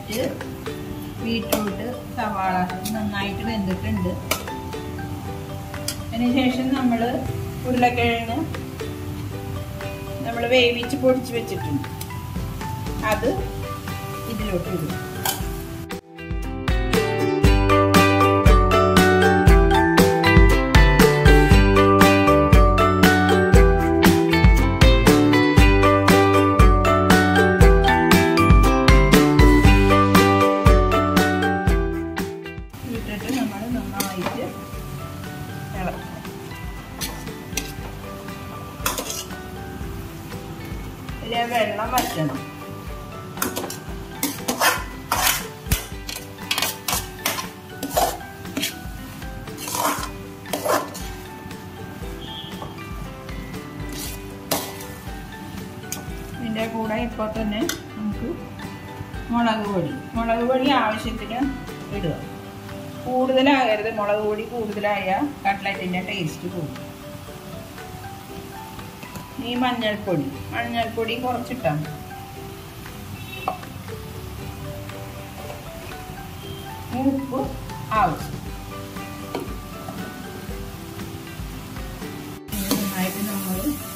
Carrot beetroot സവാള നന്നായിട്ട് വെന്തിട്ടുണ്ട് അതിനുശേഷം നമ്മൾ ഉരുളക്കിഴങ്ങ് നമ്മൾ വേവിച്ച് പൊടിച്ച് വെച്ചിട്ടുണ്ട് അത് ഇതിലോട്ട് ഇടും ഇട്ടിട്ട് നമ്മൾ നന്നായിട്ട് ഇളക്കും ഇതിലെ വെള്ളം വറ്റണം ഇതിൻ്റെ കൂടെ ഇപ്പോൾ തന്നെ നമുക്ക് മുളക് പൊടി മുളക് പൊടി ആവശ്യത്തിന് ഇടുക കൂടുതലാകരുത് മുളക് പൊടി കൂടുതലായ കട്ട്ലറ്റിൻ്റെ ടേസ്റ്റ് കൂടും ഈ മഞ്ഞൾപ്പൊടി മഞ്ഞൾപ്പൊടി കുറച്ചിട്ടാൽ മതി ഉപ്പ് ആവശ്യം ഇത് നന്നായിട്ട് നമ്മൾ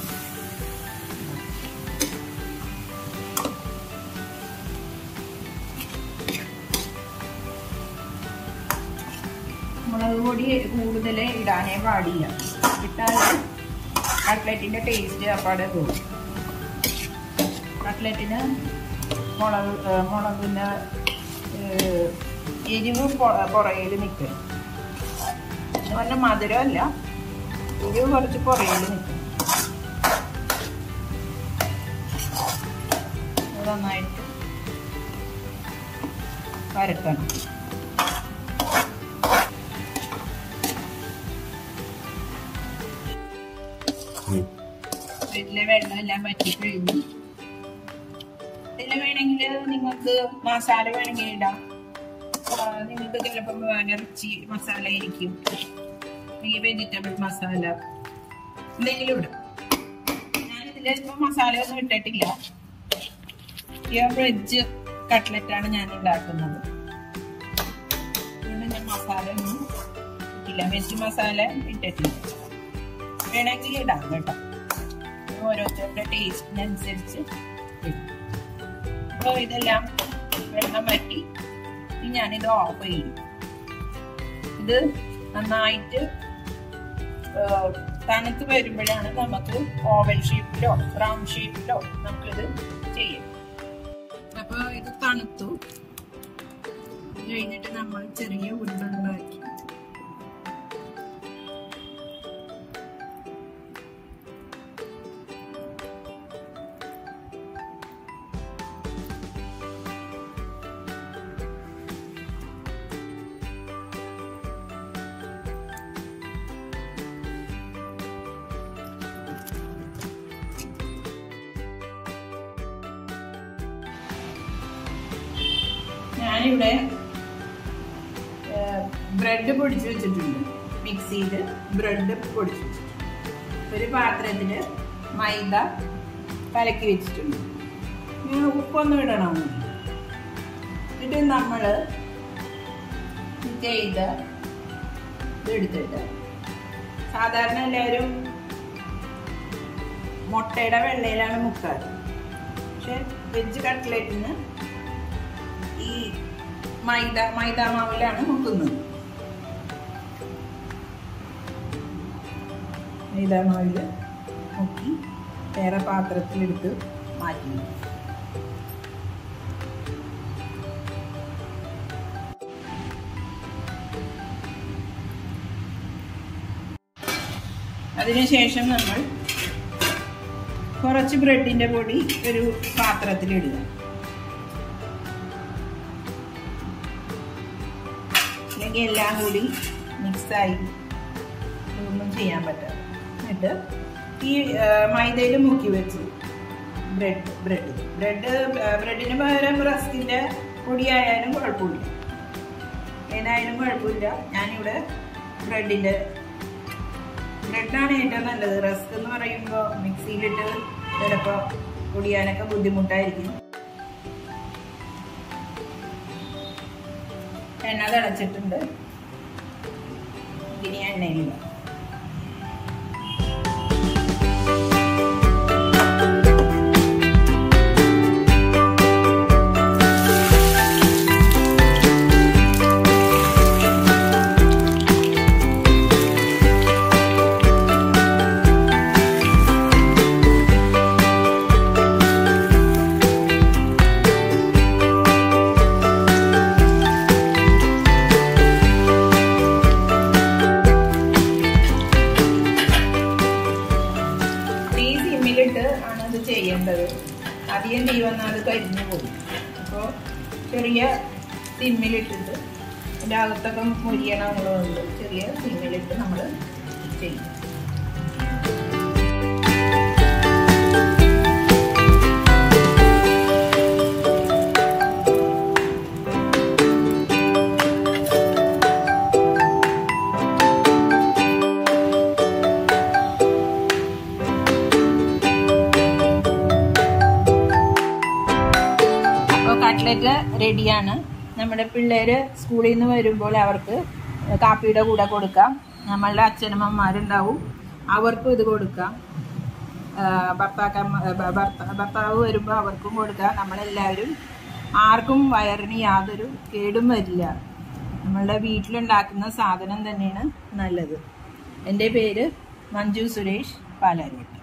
മുളക് പൊടി കൂടുതൽ ഇടാനേ പാടില്ല ഇട്ടാൽ കട്ട്ലറ്റിൻ്റെ ടേസ്റ്റ് അപ്പാടെ പോകും കട്ട്ലറ്റിന് മുളക് ഏഹ് മുളകിൻ്റെ ഏഹ് എരിവ് പുറയിൽ നിൽക്കും നല്ല മധുരമല്ല എരിവ് കുറച്ച് പുറയിൽ നിൽക്കും അത് നന്നായിട്ട് വരക്കണം ഇതിലെ വെള്ളം എല്ലാം വറ്റി കഴിഞ്ഞു ഇതിൽ വേണമെങ്കിൽ നിങ്ങൾക്ക് മസാല വേണമെങ്കിൽ ഇടാം ആ, നിങ്ങൾക്ക് ചിലപ്പം ഇറച്ചി മസാല ആയിരിക്കും അല്ലെങ്കിൽ വെജിറ്റബിൾ മസാല എന്തെങ്കിലും ഇടാം ഞാനിതിൽ ഇപ്പം മസാല ഒന്നും ഇട്ടിട്ടില്ല പ്യുവർ വെജ് കട്ട്ലറ്റാണ് ഞാൻ ഉണ്ടാക്കുന്നത് അതുകൊണ്ട് ഞാൻ മസാല ഒന്നും ഇട്ടില്ല വെജ് മസാല ഇട്ടിട്ടില്ല വേണമെങ്കിൽ ഇടാം കേട്ടോ ഓരോരുത്തരുടെ ടേസ്റ്റിനനുസരിച്ച് അപ്പോൾ ഇതെല്ലാം വെള്ളം വറ്റി ഇനി ഞാനിത് ഓഫ് ചെയ്യും ഇത് നന്നായിട്ട് ഏഹ്, തണുത്ത് വരുമ്പോഴാണ് നമുക്ക് ഓവൽ ഷേപ്പിലോ റൗണ്ട് ഷേപ്പിലോ നമുക്കിത് ചെയ്യാം അപ്പോൾ ഇത് തണുത്തു ഇത് കഴിഞ്ഞിട്ട് നമ്മൾ ചെറിയ ഉരുളുണ്ടാക്കി ഞാനിവിടെ ബ്രെഡ് പൊടിച്ച് വെച്ചിട്ടുണ്ട് മിക്സിയിൽ ബ്രെഡ് പൊടിച്ച് വെച്ചിട്ടുണ്ട് ഒരു പാത്രത്തിൽ മൈദ കലക്കി വെച്ചിട്ടുണ്ട് ഇനി ഉപ്പൊന്നും ഇടണമെന്നില്ല എന്നിട്ട് നമ്മൾ ചെയ്ത ഇതെടുത്തിട്ട് സാധാരണ എല്ലാവരും മുട്ടയുടെ വെള്ളയിലാണ് മുക്കാറ് പക്ഷെ വെജ് കട്ട്ലറ്റിന് ഈ മൈദ മൈദ മാവിലാണ് മുക്കുന്നത് മൈദ മാവിൽ മുക്കി വേറെ പാത്രത്തിലെടുത്ത് മാറ്റി വെക്കും. അതിനുശേഷം നമ്മൾ കുറച്ച് ബ്രെഡിൻ്റെ പൊടി ഒരു പാത്രത്തിലിടുക അല്ലെങ്കിൽ എല്ലാം കൂടി മിക്സായി ഒന്നും ചെയ്യാൻ പറ്റാതെ എന്നിട്ട് ഈ മൈദയിൽ മുക്കി വെച്ച് ബ്രെഡ് ബ്രെഡ് ബ്രെഡ് ബ്രെഡിന് പകരം റസ്കിൻ്റെ പൊടിയായാലും കുഴപ്പമില്ല ഏതായാലും കുഴപ്പമില്ല ഞാനിവിടെ ബ്രെഡിൻ്റെ ബ്രെഡാണ് ഏറ്റവും നല്ലത് റസ്ക് എന്ന് പറയുമ്പോൾ മിക്സിയിലിട്ട് ചിലപ്പോൾ പൊടിയാനൊക്കെ ബുദ്ധിമുട്ടായിരിക്കും എണ്ണ തിളച്ചിട്ടുണ്ട് ഇനി എണ്ണയിലില്ല തീ സിമ്മിലിട്ട് ആണ് ഇത് ചെയ്യേണ്ടത് അധികം തീ വന്നാൽ അത് കരിഞ്ഞു പോകും അപ്പോൾ ചെറിയ സിമ്മിലിട്ടിട്ട് അതിൻ്റെ അകത്തൊക്കെ മുരിയണങ്ങളുണ്ട് ചെറിയ സിമ്മിലിട്ട് നമ്മൾ ചെയ്യും അപ്പോൾ കട്ട്ലറ്റ് റെഡിയാണ് നമ്മുടെ പിള്ളേര് സ്കൂളിൽ നിന്ന് വരുമ്പോൾ അവർക്ക് കാപ്പിയുടെ കൂടെ കൊടുക്കാം നമ്മളുടെ അച്ഛനമ്മമാരുണ്ടാവും അവർക്കും ഇത് കൊടുക്കാം ഭർത്താക്കന്മാ ഭർത്താവ് വരുമ്പോൾ അവർക്കും കൊടുക്കാം നമ്മളെല്ലാവരും ആർക്കും വയറിന് യാതൊരു കേടും വരില്ല നമ്മളുടെ വീട്ടിലുണ്ടാക്കുന്ന സാധനം തന്നെയാണ് നല്ലത് എൻ്റെ പേര് മഞ്ജു സുരേഷ് പാലാരൂർ